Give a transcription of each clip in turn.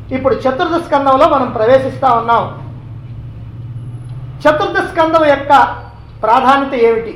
ఇప్పుడు చతుర్థ స్కందంలో మనం ప్రవేశిస్తా ఉన్నాం చతుర్థ స్కందం యొక్క ప్రాధాన్యత ఏమిటి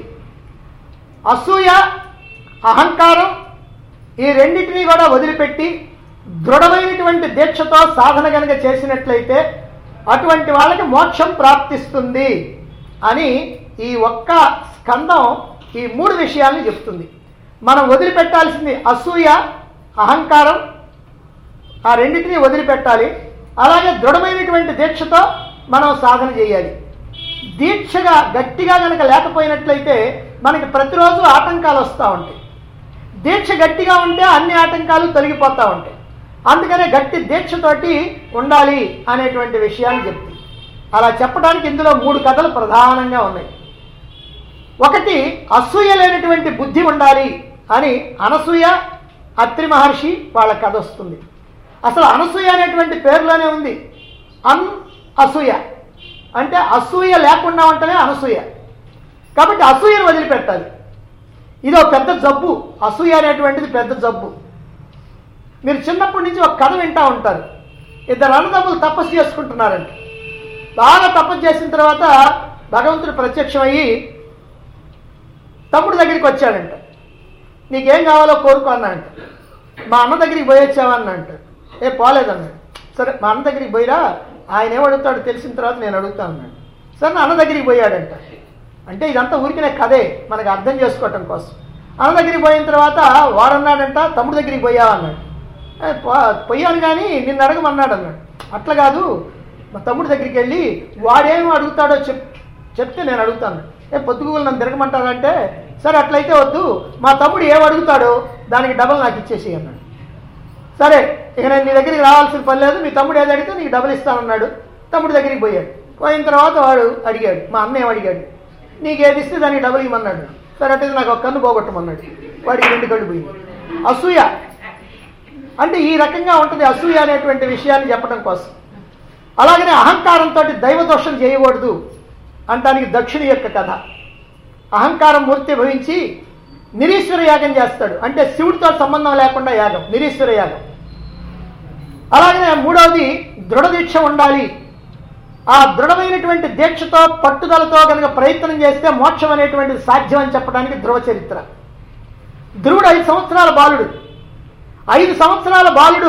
అసూయ అహంకారం ఈ రెండింటినీ కూడా వదిలిపెట్టి దృఢమైనటువంటి దీక్షతో సాధన గనక చేసినట్లయితే అటువంటి వాళ్ళకి మోక్షం ప్రాప్తిస్తుంది అని ఈ ఒక్క స్కందం ఈ మూడు విషయాల్ని చెప్తుంది మనం వదిలిపెట్టాల్సింది అసూయ అహంకారం ఆ రెండింటినీ వదిలిపెట్టాలి అలాగే దృఢమైనటువంటి దీక్షతో మనం సాధన చేయాలి దీక్షగా గట్టిగా కనుక లేకపోయినట్లయితే మనకి ప్రతిరోజు ఆటంకాలు వస్తూ ఉంటాయి దీక్ష గట్టిగా ఉంటే అన్ని ఆటంకాలు తొలగిపోతూ ఉంటాయి అందుకనే గట్టి దీక్షతోటి ఉండాలి అనేటువంటి విషయాన్ని చెప్తుంది అలా చెప్పడానికి ఇందులో మూడు కథలు ప్రధానంగా ఉన్నాయి ఒకటి అసూయ లేనటువంటి బుద్ధి ఉండాలి అని అనసూయ అత్రి మహర్షి వాళ్ళ కథ వస్తుంది అసలు అనసూయ అనేటువంటి పేరులోనే ఉంది అన్ అసూయ అంటే అసూయ లేకుండా ఉంటేనే అనసూయ కాబట్టి అసూయను వదిలిపెట్టాలి ఇది ఒక పెద్ద జబ్బు అసూయ అనేటువంటిది పెద్ద జబ్బు మీరు చిన్నప్పటి నుంచి ఒక కథ వింటా ఉంటారు ఇద్దరు అన్నదమ్ములు తపస్సు చేసుకుంటున్నారంట బాగా తపస్సు చేసిన తర్వాత భగవంతుడు ప్రత్యక్షమయ్యి తమ్ముడు దగ్గరికి వచ్చాడంట నీకేం కావాలో కోరుకో అన్నాడంట మా అన్న దగ్గరికి పోయొచ్చావా అన్నంట ఏ పోలేదన్నాడు సరే మా అన్న దగ్గరికి పోయిరా ఆయన ఏం అడుగుతాడు తెలిసిన తర్వాత నేను అడుగుతాను అన్నాడు సరే నా అన్న దగ్గరికి పోయాడంట అంటే ఇదంతా ఊరికినే కథే మనకు అర్థం చేసుకోవటం కోసం అన్న దగ్గరికి పోయిన తర్వాత వాడన్నాడంట తమ్ముడు దగ్గరికి పోయావా అన్నాడు "ఏ, పో- పోయాను కానీ నిన్ను అడగమన్నాడు అన్నాడు అట్లా కాదు మా తమ్ముడి దగ్గరికి వెళ్ళి వాడేం అడుగుతాడో చెప్ చెప్తే నేను అడుగుతాను ఏ పొద్దుగులు నన్ను తిరగమంటారంటే సరే అట్లయితే వద్దు మా తమ్ముడు ఏం అడుగుతాడో దానికి డబల్ నాకు ఇచ్చేసి అన్నాడు సరే ఇక నేను నీ దగ్గరికి రావాల్సిన పని లేదు మీ తమ్ముడు ఏది అడిగితే నీకు డబుల్ ఇస్తానన్నాడు తమ్ముడి దగ్గరికి పోయాడు పోయిన తర్వాత వాడు అడిగాడు మా అన్న ఏం అడిగాడు నీకు ఏది ఇస్తే దానికి డబుల్ ఇవ్వమన్నాడు సరే అంటే నాకు ఒక కన్ను పోగొట్టమన్నాడు వాడికి రెండు కళ్ళు పోయింది అసూయ అంటే ఈ రకంగా ఉంటుంది అసూయ అనేటువంటి విషయాన్ని చెప్పడం కోసం అలాగనే అహంకారంతో దైవదోషం చేయకూడదు అంటానికి దక్షిణ యొక్క కథ అహంకారం మూర్తి భవించి నిరీశ్వర యాగం చేస్తాడు అంటే శివుడితో సంబంధం లేకుండా యాగం నిరీశ్వర యాగం అలాగే మూడవది దృఢ దీక్ష ఉండాలి ఆ దృఢమైనటువంటి దీక్షతో పట్టుదలతో కనుక ప్రయత్నం చేస్తే మోక్షం అనేటువంటిది సాధ్యం అని చెప్పడానికి ధ్రువ చరిత్ర ధ్రువుడు ఐదు సంవత్సరాల బాలుడు ఐదు సంవత్సరాల బాలుడు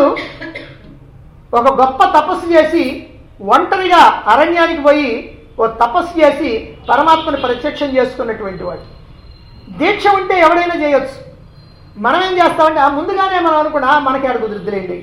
ఒక గొప్ప తపస్సు చేసి ఒంటరిగా అరణ్యానికి పోయి ఓ తపస్సు చేసి పరమాత్మని ప్రత్యక్షం చేసుకున్నటువంటి వాడు దీక్ష ఉంటే ఎవడైనా చేయొచ్చు మనం ఏం చేస్తామంటే ఆ ముందుగానే మనం అనుకున్నా మనకి ఆడ కుదురుద్దులేండి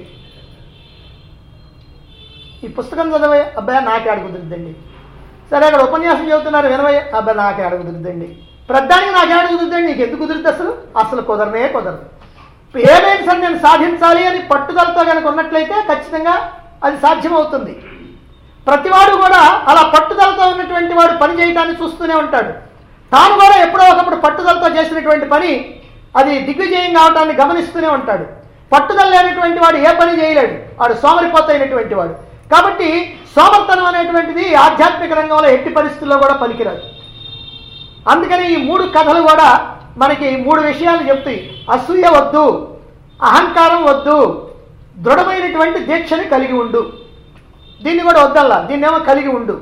ఈ పుస్తకం చదివే అబ్బాయి నాకే ఆడ కుదురుద్దండి సరే అక్కడ ఉపన్యాసం చదువుతున్నారు వినవయ్య అబ్బాయి నాకే ఆడ కుదురుద్దండి ప్రధానికి నాకే ఆడ కుదురుద్దండి నీకు ఎందుకు కుదురుద్ది అసలు అసలు కుదరనే కుదరదు ఏదైనా సరే నేను సాధించాలి అని పట్టుదలతో కనుక ఉన్నట్లయితే ఖచ్చితంగా అది సాధ్యమవుతుంది ప్రతివాడు కూడా అలా పట్టుదలతో ఉన్నటువంటి వాడు పని చేయడాన్ని చూస్తూనే ఉంటాడు తాను కూడా ఎప్పుడో ఒకప్పుడు పట్టుదలతో చేసినటువంటి పని అది దిగ్విజయం కావటాన్ని గమనిస్తూనే ఉంటాడు పట్టుదల లేనటువంటి వాడు ఏ పని చేయలేడు వాడు సోమరిపోతైనటువంటి వాడు కాబట్టి సోమర్తనం అనేటువంటిది ఆధ్యాత్మిక రంగంలో ఎట్టి పరిస్థితుల్లో కూడా పనికిరాదు అందుకని ఈ మూడు కథలు కూడా మనకి మూడు విషయాలు చెప్తాయి అసూయ వద్దు అహంకారం వద్దు దృఢమైనటువంటి దీక్షని కలిగి ఉండు దీన్ని కూడా వద్దల్లా దీన్నేమో కలిగి ఉండు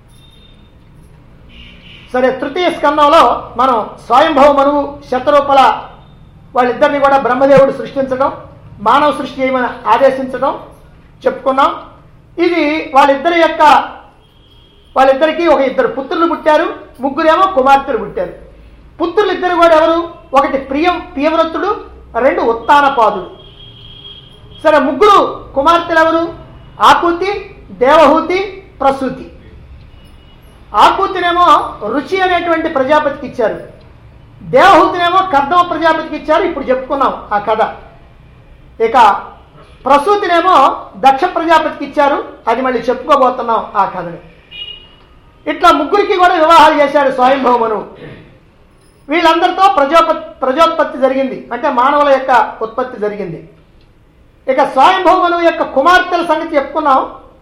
సరే తృతీయ స్కందంలో మనం స్వయంభవ మనువు శతరూపల వాళ్ళిద్దరిని కూడా బ్రహ్మదేవుడు సృష్టించడం మానవ సృష్టి చేయమని ఆదేశించడం చెప్పుకున్నాం ఇది వాళ్ళిద్దరి యొక్క వాళ్ళిద్దరికీ ఒక ఇద్దరు పుత్రులు పుట్టారు ముగ్గురేమో కుమార్తెలు పుట్టారు పుత్రులు ఇద్దరు కూడా ఎవరు ఒకటి ప్రియం ప్రియవ్రతుడు రెండు ఉత్తానపాదుడు సరే ముగ్గురు కుమార్తెలు ఎవరు ఆకూతి దేవహూతి ప్రసూతి ఆకూతినేమో రుచి అనేటువంటి ప్రజాపతికి ఇచ్చారు దేవహూతినేమో కర్దమ ప్రజాపతికి ఇచ్చారు ఇప్పుడు చెప్పుకున్నాం ఆ కథ ఇక ప్రసూతినేమో దక్ష ప్రజాపతికి ఇచ్చారు అది మళ్ళీ చెప్పుకోబోతున్నాం ఆ కథని ఇట్లా ముగ్గురికి కూడా వివాహాలు చేశాడు స్వయంభవమను వీళ్ళందరితో ప్రజోపత్ ప్రజోత్పత్తి జరిగింది అంటే మానవుల యొక్క ఉత్పత్తి జరిగింది ఇక స్వయంభవమను యొక్క కుమార్తెల సంగతి చెప్పుకున్నాం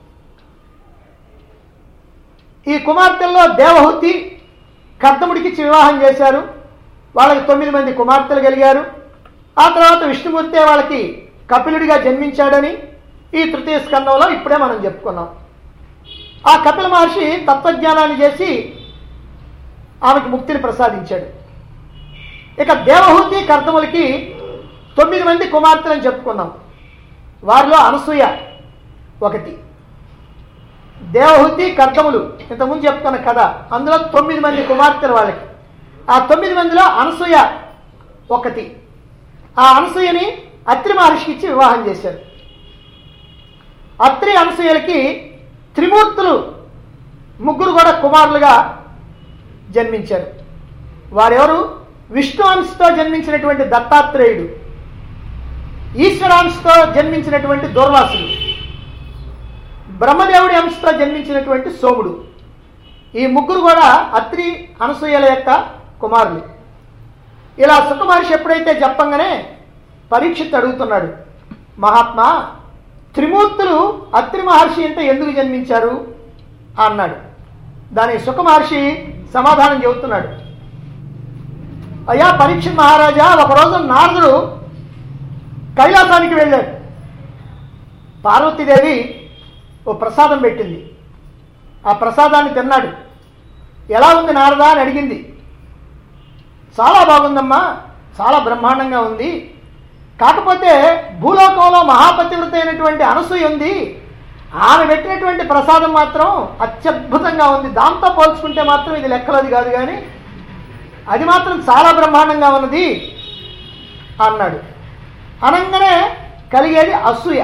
ఈ కుమార్తెల్లో దేవహూతి కర్దముడికి ఇచ్చి వివాహం చేశారు వాళ్ళకి తొమ్మిది మంది కుమార్తెలు కలిగారు ఆ తర్వాత విష్ణుమూర్తి వాళ్ళకి కపిలుడిగా జన్మించాడని ఈ తృతీయ స్కందంలో ఇప్పుడే మనం చెప్పుకున్నాం ఆ కపిల మహర్షి తత్వజ్ఞానాన్ని చేసి ఆమెకు ముక్తిని ప్రసాదించాడు ఇక దేవహూతి కర్తములకి తొమ్మిది మంది కుమార్తెలను చెప్పుకున్నాం వారిలో అనసూయ ఒకటి దేవహూతి కర్తములు ఇంతకుముందు చెప్తున్న కథ అందులో తొమ్మిది మంది కుమార్తెలు వాళ్ళకి ఆ తొమ్మిది మందిలో అనసూయ ఒకటి ఆ అనసూయని అత్రి మహర్షికి ఇచ్చి వివాహం చేశారు అత్రి అనసూయలకి త్రిమూర్తులు ముగ్గురు కూడా కుమారులుగా జన్మించారు వారెవరు విష్ణు అంశతో జన్మించినటువంటి దత్తాత్రేయుడు ఈశ్వరాంశతో జన్మించినటువంటి దూర్వాసుడు బ్రహ్మదేవుడి అంశతో జన్మించినటువంటి సోముడు ఈ ముగ్గురు కూడా అత్రి అనసూయల యొక్క కుమారులు ఇలా సుఖమహర్షి ఎప్పుడైతే చెప్పంగానే పరీక్షిత్ అడుగుతున్నాడు మహాత్మా త్రిమూర్తులు అత్రి మహర్షి అంటే ఎందుకు జన్మించారు అన్నాడు దానికి సుఖమహర్షి సమాధానం చెబుతున్నాడు అయ్యా పరీక్షిత్ మహారాజా ఒకరోజు నారదుడు కైలాసానికి వెళ్ళాడు పార్వతీదేవి ఓ ప్రసాదం పెట్టింది ఆ ప్రసాదాన్ని తిన్నాడు ఎలా ఉంది నారదా అని అడిగింది చాలా బాగుందమ్మా చాలా బ్రహ్మాండంగా ఉంది కాకపోతే భూలోకంలో మహాపతివ్రత అయినటువంటి అనసూయ ఉంది ఆమె పెట్టినటువంటి ప్రసాదం మాత్రం అత్యద్భుతంగా ఉంది దాంతో పోల్చుకుంటే మాత్రం ఇది లెక్కలది కాదు కానీ అది మాత్రం చాలా బ్రహ్మాండంగా ఉన్నది అన్నాడు అనంగానే కలిగేది అసూయ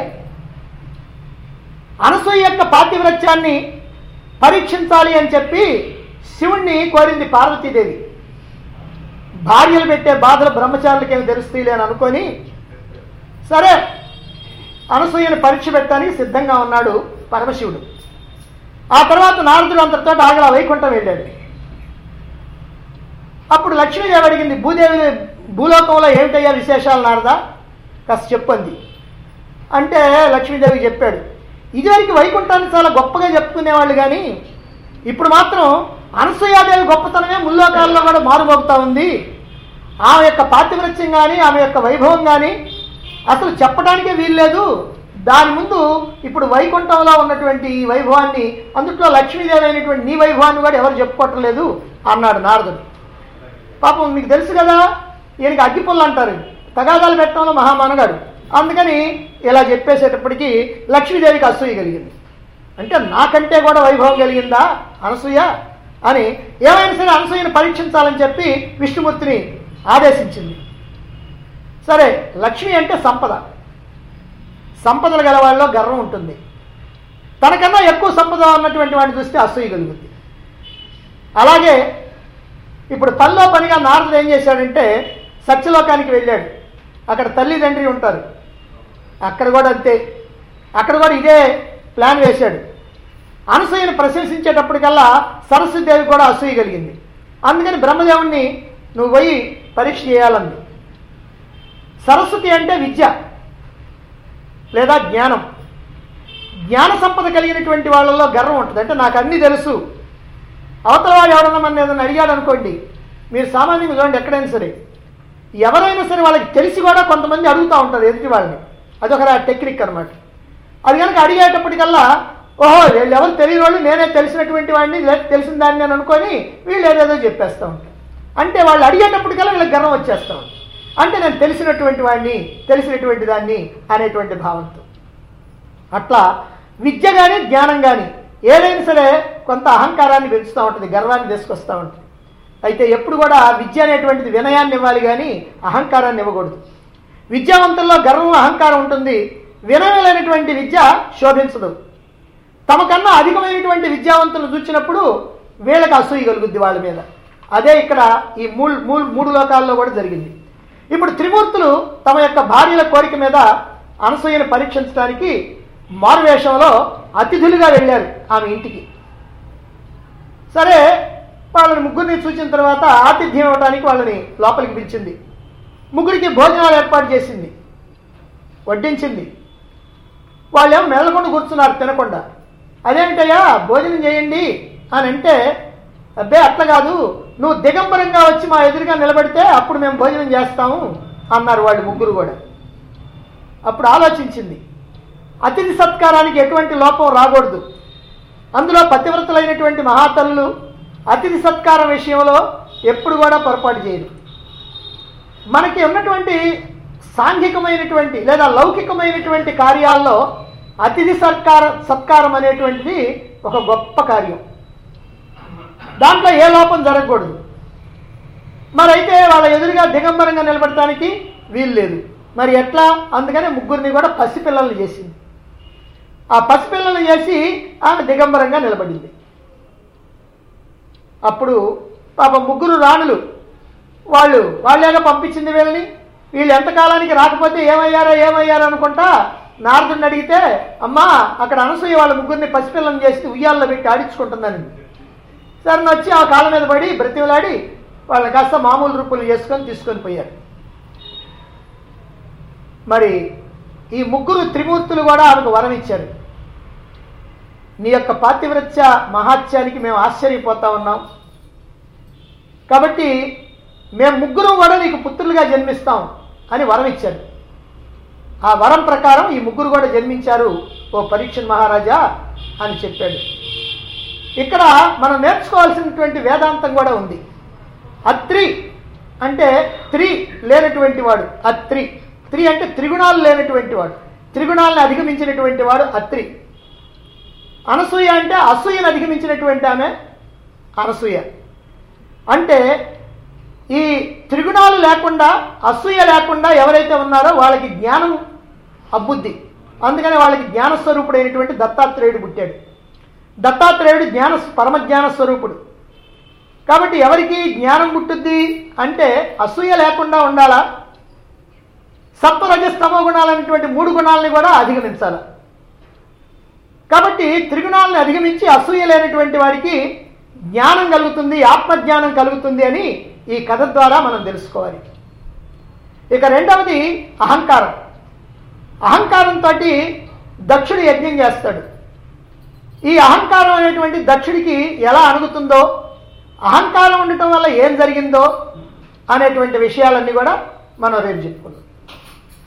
అనసూయ యొక్క పాతివ్రత్యాన్ని పరీక్షించాలి అని చెప్పి శివుణ్ణి కోరింది పార్వతీదేవి భార్యలు పెట్టే బాధలు బ్రహ్మచారులకేమి తెలుస్తాయిలే అని అనుకొని సరే అనసూయను పరీక్ష పెట్టడానికి సిద్ధంగా ఉన్నాడు పరమశివుడు ఆ తర్వాత నారదుడు అంతటితో ఆగల వైకుంఠం వెళ్ళాడు అప్పుడు లక్ష్మీదేవి అడిగింది భూదేవి భూలోకంలో ఏమిటయ్యా విశేషాలు నారదా కాస్త చెప్పండి అంటే లక్ష్మీదేవి చెప్పాడు ఇదివరకు వైకుంఠాన్ని చాలా గొప్పగా చెప్పుకునేవాళ్ళు కానీ ఇప్పుడు మాత్రం అనసూయాదేవి గొప్పతనమే ముల్లోకాల్లో కూడా మారుమోగుతా ఉంది ఆమె యొక్క పాతివృత్యం కానీ ఆమె యొక్క వైభవం కానీ అసలు చెప్పడానికే వీల్లేదు దాని ముందు ఇప్పుడు వైకుంఠంలో ఉన్నటువంటి ఈ వైభవాన్ని అందుట్లో లక్ష్మీదేవి అయినటువంటి నీ వైభవాన్ని కూడా ఎవరు చెప్పుకోవటం లేదు అన్నాడు నారదుడు పాపం మీకు తెలుసు కదా ఈయనకి అగ్గిపుల్ల అంటారు తగాదాలు పెట్టడంలో మహామనగాడు అందుకని ఇలా చెప్పేసేటప్పటికీ లక్ష్మీదేవికి అసూయ కలిగింది అంటే నాకంటే కూడా వైభవం కలిగిందా అనసూయ అని ఏమైనా సరే అనసూయను పరీక్షించాలని చెప్పి విష్ణుమూర్తిని ఆదేశించింది సరే లక్ష్మి అంటే సంపద సంపదలు గల వాళ్ళలో గర్వం ఉంటుంది తనకన్నా ఎక్కువ సంపద ఉన్నటువంటి వాడిని చూస్తే అసూయ కలుగుతుంది అలాగే ఇప్పుడు పనిలో పనిగా నారదుడు ఏం చేశాడంటే సత్యలోకానికి వెళ్ళాడు అక్కడ తల్లి తండ్రి ఉంటారు అక్కడ కూడా అంతే అక్కడ కూడా ఇదే ప్లాన్ వేశాడు అనసూయను ప్రశంసించేటప్పటికల్లా సరస్వతిదేవి కూడా అసూయ కలిగింది అందుకని బ్రహ్మదేవుణ్ణి నువ్వు పోయి పరీక్ష చేయాలంది సరస్వతి అంటే విద్య లేదా జ్ఞానం జ్ఞాన సంపద కలిగినటువంటి వాళ్ళలో గర్వం ఉంటుంది అంటే నాకు అన్నీ తెలుసు అవతల వాడు ఎవడన్నా మన ఏదైనా అడిగాడు అనుకోండి మీరు సామాన్యంగా చూడండి ఎక్కడైనా సరే ఎవరైనా సరే వాళ్ళకి తెలిసి కూడా కొంతమంది అడుగుతూ ఉంటారు ఎదుటి వాళ్ళని అదొక టెక్నిక్ అనమాట అది కనుక అడిగేటప్పటికల్లా ఓహో వీళ్ళు ఎవరు తెలియని వాళ్ళు నేనే తెలిసినటువంటి వాడిని లేదా తెలిసిన దాన్ని నేను అనుకొని వీళ్ళు ఏదేదో చెప్పేస్తూ ఉంటారు అంటే వాళ్ళు అడిగేటప్పటికల్లా వీళ్ళకి గర్వం వచ్చేస్తూ ఉంటుంది అంటే నేను తెలిసినటువంటి వాడిని తెలిసినటువంటి దాన్ని అనేటువంటి భావంతో అట్లా విద్య కానీ జ్ఞానం కానీ ఏదైనా సరే కొంత అహంకారాన్ని పెంచుతూ ఉంటుంది గర్వాన్ని తీసుకొస్తూ ఉంటుంది అయితే ఎప్పుడు కూడా విద్య అనేటువంటిది వినయాన్ని ఇవ్వాలి కానీ అహంకారాన్ని ఇవ్వకూడదు విద్యావంతుల్లో గర్వం అహంకారం ఉంటుంది వినయమైనటువంటి విద్య శోభించదు తమకన్నా అధికమైనటువంటి విద్యావంతులను చూచినప్పుడు వీళ్ళకి అసూయ కలుగుద్ది వాళ్ళ మీద అదే ఇక్కడ ఈ మూడు మూడు మూడు లోకాల్లో కూడా జరిగింది ఇప్పుడు త్రిమూర్తులు తమ యొక్క భార్యల కోరిక మీద అనసూయను పరీక్షించడానికి మారువేషంలో అతిథులుగా వెళ్ళారు ఆమె ఇంటికి సరే వాళ్ళని ముగ్గురిని చూసిన తర్వాత ఆతిథ్యం ఇవ్వడానికి వాళ్ళని లోపలికి పిలిచింది ముగ్గురికి భోజనాలు ఏర్పాటు చేసింది వడ్డించింది వాళ్ళేమో మెదలకుండా కూర్చున్నారు తినకుండా అదేంటయ్యా భోజనం చేయండి అని అంటే అబ్బే అట్లా కాదు నువ్వు దిగంబరంగా వచ్చి మా ఎదురుగా నిలబడితే అప్పుడు మేము భోజనం చేస్తాము అన్నారు వాళ్ళు ముగ్గురు కూడా అప్పుడు ఆలోచించింది అతిథి సత్కారానికి ఎటువంటి లోపం రాకూడదు అందులో పతివ్రతలైనటువంటి మహాతల్లులు అతిథి సత్కారం విషయంలో ఎప్పుడు కూడా పొరపాటు చేయరు మనకి ఉన్నటువంటి సాంఘికమైనటువంటి లేదా లౌకికమైనటువంటి కార్యాల్లో అతిథి సత్కార సత్కారం అనేటువంటిది ఒక గొప్ప కార్యం దాంట్లో ఏ లోపం జరగకూడదు మరైతే వాళ్ళ ఎదురుగా దిగంబరంగా నిలబడటానికి వీలు లేదు మరి ఎట్లా అందుకనే ముగ్గురిని కూడా పసిపిల్లల్ని చేసింది ఆ పసిపిల్లల్ని చేసి ఆమె దిగంబరంగా నిలబడింది అప్పుడు పాప ముగ్గురు రాణులు వాళ్ళు వాళ్ళేగా పంపించింది వీళ్ళని వీళ్ళు ఎంతకాలానికి రాకపోతే ఏమయ్యారో ఏమయ్యారో అనుకుంటా నారదుడిని అడిగితే అమ్మా అక్కడ అనసూయ వాళ్ళ ముగ్గురిని పసిపిల్లని చేసి ఉయ్యాల్లో పెట్టి ఆడించుకుంటుందని సరే వచ్చి ఆ కాళ్ళ మీద పడి బ్రతిమలాడి వాళ్ళని కాస్త మామూలు రూపులు చేసుకొని తీసుకొని పోయారు మరి ఈ ముగ్గురు త్రిమూర్తులు కూడా ఆమెకు వరం ఇచ్చారు నీ యొక్క పాతివ్రత్య మహాత్యానికి మేము ఆశ్చర్యపోతా ఉన్నాం కాబట్టి మేము ముగ్గురు కూడా నీకు పుత్రులుగా జన్మిస్తాం అని వరం ఇచ్చారు ఆ వరం ప్రకారం ఈ ముగ్గురు కూడా జన్మించారు ఓ పరీక్షణ్ మహారాజా అని చెప్పాడు ఇక్కడ మనం నేర్చుకోవాల్సినటువంటి వేదాంతం కూడా ఉంది అత్రి అంటే త్రి లేనటువంటి వాడు అత్రి త్రి అంటే త్రిగుణాలు లేనటువంటి వాడు త్రిగుణాలను అధిగమించినటువంటి వాడు అత్రి అనసూయ అంటే అసూయను అధిగమించినటువంటి ఆమె అనసూయ అంటే ఈ త్రిగుణాలు లేకుండా అసూయ లేకుండా ఎవరైతే ఉన్నారో వాళ్ళకి జ్ఞానం అబ్బుద్ది అందుకని వాళ్ళకి జ్ఞానస్వరూపుడైనటువంటి దత్తాత్రేయుడు పుట్టాడు దత్తాత్రేయుడు జ్ఞాన పరమజ్ఞాన స్వరూపుడు కాబట్టి ఎవరికి జ్ఞానం పుట్టుద్ది అంటే అసూయ లేకుండా ఉండాలా సత్వరజస్తమో గుణాలనేటువంటి మూడు గుణాలని కూడా అధిగమించాలి కాబట్టి త్రిగుణాలను అధిగమించి అసూయ లేనటువంటి వారికి జ్ఞానం కలుగుతుంది ఆత్మజ్ఞానం కలుగుతుంది అని ఈ కథ ద్వారా మనం తెలుసుకోవాలి ఇక రెండవది అహంకారం అహంకారంతో దక్షుడు యజ్ఞం చేస్తాడు ఈ అహంకారం అనేటువంటి దక్షుడికి ఎలా అణుగుతుందో అహంకారం ఉండటం వల్ల ఏం జరిగిందో అనేటువంటి విషయాలన్నీ కూడా మనం రేపు చెప్పుకుందాం